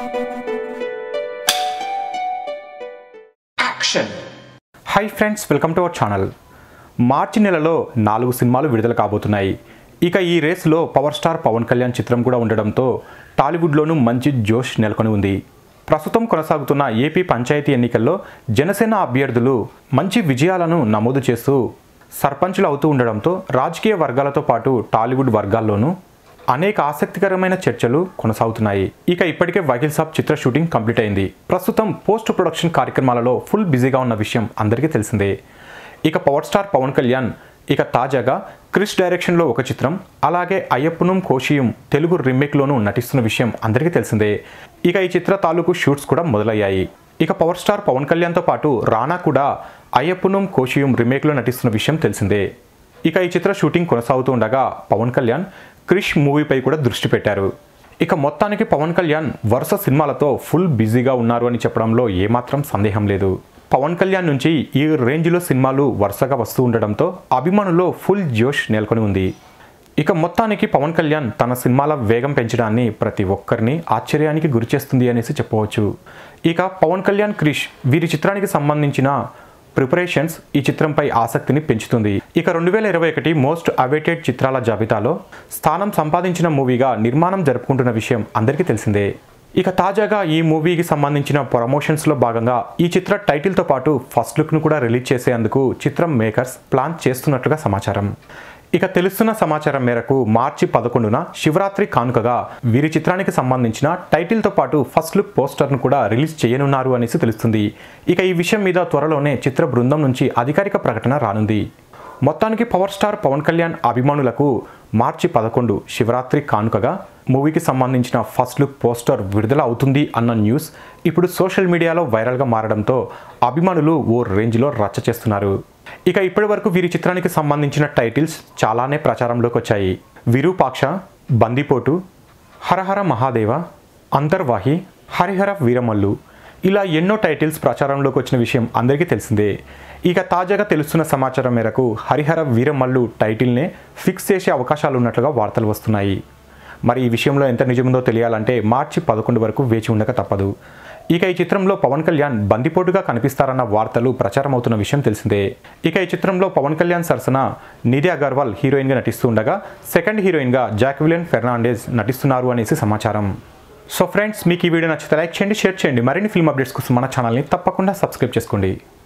Action! Hi friends welcome to our channel మార్చి నెలలో నాలుగు సినిమాలు విడుదల కాబోతున్నాయి ఇక ఈ రేస్లో పవర్ స్టార్ పవన్ కళ్యాణ్ చిత్రం కూడా ఉండడంతో టాలీవుడ్లోనూ మంచి జోష్ నెలకొని ఉంది ప్రస్తుతం కొనసాగుతున్న ఏపీ పంచాయతీ ఎన్నికల్లో జనసేన అభ్యర్థులు మంచి విజయాలను నమోదు చేస్తూ సర్పంచులు అవుతూ ఉండడంతో రాజకీయ వర్గాలతో పాటు టాలీవుడ్ వర్గాల్లోనూ అనేక ఆసక్తికరమైన చర్చలు కొనసాగుతున్నాయి ఇక ఇప్పటికే వకీల్ సాబ్ చిత్ర షూటింగ్ కంప్లీట్ అయింది ప్రస్తుతం పోస్ట్ ప్రొడక్షన్ కార్యక్రమాలలో ఫుల్ బిజీగా ఉన్న విషయం అందరికీ తెలిసిందే ఇక పవర్ స్టార్ పవన్ కళ్యాణ్ ఇక తాజాగా క్రిష్ డైరెక్షన్లో ఒక చిత్రం అలాగే అయ్యప్పనుం కోషియం తెలుగు రీమేక్లోనూ నటిస్తున్న విషయం అందరికీ తెలిసిందే ఇక ఈ చిత్ర తాలూకు షూట్స్ కూడా మొదలయ్యాయి ఇక పవర్ స్టార్ పవన్ కళ్యాణ్తో పాటు రానా కూడా అయ్యప్పనుం కోషియం రీమేక్లో నటిస్తున్న విషయం తెలిసిందే ఇక ఈ చిత్ర షూటింగ్ కొనసాగుతూ ఉండగా పవన్ కళ్యాణ్ క్రిష్ మూవీపై కూడా దృష్టి పెట్టారు ఇక మొత్తానికి పవన్ కళ్యాణ్ వరుస సినిమాలతో ఫుల్ బిజీగా ఉన్నారు అని చెప్పడంలో ఏమాత్రం సందేహం లేదు పవన్ కళ్యాణ్ నుంచి ఈ రేంజ్లో సినిమాలు వరుసగా వస్తూ ఉండడంతో అభిమానుల్లో ఫుల్ జోష్ నెలకొని ఉంది ఇక మొత్తానికి పవన్ కళ్యాణ్ తన సినిమాల వేగం పెంచడాన్ని ప్రతి ఒక్కరిని ఆశ్చర్యానికి గురిచేస్తుంది అనేసి చెప్పవచ్చు ఇక పవన్ కళ్యాణ్ క్రిష్ వీరి చిత్రానికి సంబంధించిన ప్రిపరేషన్స్ ఈ చిత్రంపై ఆసక్తిని పెంచుతుంది ఇక రెండు వేల ఇరవై ఒకటి మోస్ట్ అవైటెడ్ చిత్రాల జాబితాలో స్థానం సంపాదించిన మూవీగా నిర్మాణం జరుపుకుంటున్న విషయం అందరికీ తెలిసిందే ఇక తాజాగా ఈ మూవీకి సంబంధించిన ప్రమోషన్స్లో భాగంగా ఈ చిత్ర టైటిల్తో పాటు ఫస్ట్ లుక్ను కూడా రిలీజ్ చేసేందుకు చిత్రం మేకర్స్ ప్లాన్ చేస్తున్నట్లుగా సమాచారం ఇక తెలుస్తున్న సమాచారం మేరకు మార్చి పదకొండున శివరాత్రి కానుకగా వీరి చిత్రానికి సంబంధించిన టైటిల్తో పాటు ఫస్ట్ లుక్ పోస్టర్ను కూడా రిలీజ్ చేయనున్నారు అనేసి తెలుస్తుంది ఇక ఈ విషయం మీద త్వరలోనే చిత్ర బృందం నుంచి అధికారిక ప్రకటన రానుంది మొత్తానికి పవర్ స్టార్ పవన్ కళ్యాణ్ అభిమానులకు మార్చి పదకొండు శివరాత్రి కానుకగా మూవీకి సంబంధించిన ఫస్ట్ లుక్ పోస్టర్ విడుదల అవుతుంది అన్న న్యూస్ ఇప్పుడు సోషల్ మీడియాలో వైరల్గా మారడంతో అభిమానులు ఓ రేంజ్లో రచ్చ చేస్తున్నారు ఇక ఇప్పటి వరకు వీరి చిత్రానికి సంబంధించిన టైటిల్స్ చాలానే ప్రచారంలోకి వచ్చాయి విరూపాక్ష బందిపోటు హరహర మహాదేవ అంతర్వాహి హరిహర వీరమల్లు ఇలా ఎన్నో టైటిల్స్ ప్రచారంలోకి వచ్చిన విషయం అందరికీ తెలిసిందే ఇక తాజాగా తెలుస్తున్న సమాచారం మేరకు హరిహర వీరమల్లు టైటిల్నే ఫిక్స్ చేసే అవకాశాలు ఉన్నట్లుగా వార్తలు వస్తున్నాయి మరి ఈ విషయంలో ఎంత నిజముందో తెలియాలంటే మార్చి పదకొండు వరకు వేచి ఉండక తప్పదు ఇక ఈ చిత్రంలో పవన్ కళ్యాణ్ బందిపోటుగా కనిపిస్తారన్న వార్తలు ప్రచారం అవుతున్న విషయం తెలిసిందే ఇక ఈ చిత్రంలో పవన్ కళ్యాణ్ సరసన నిధి అగర్వాల్ హీరోయిన్గా నటిస్తూ ఉండగా సెకండ్ హీరోయిన్గా జాక్విలిన్ ఫెర్నాండెజ్ నటిస్తున్నారు అనేసి సమాచారం సో ఫ్రెండ్స్ మీకు ఈ వీడియో నచ్చితే లైక్ చేయండి షేర్ చేయండి మరిన్ని ఫిల్మ్ అప్డేట్స్ కోసం మన ఛానల్ని తప్పకుండా సబ్స్క్రైబ్ చేసుకోండి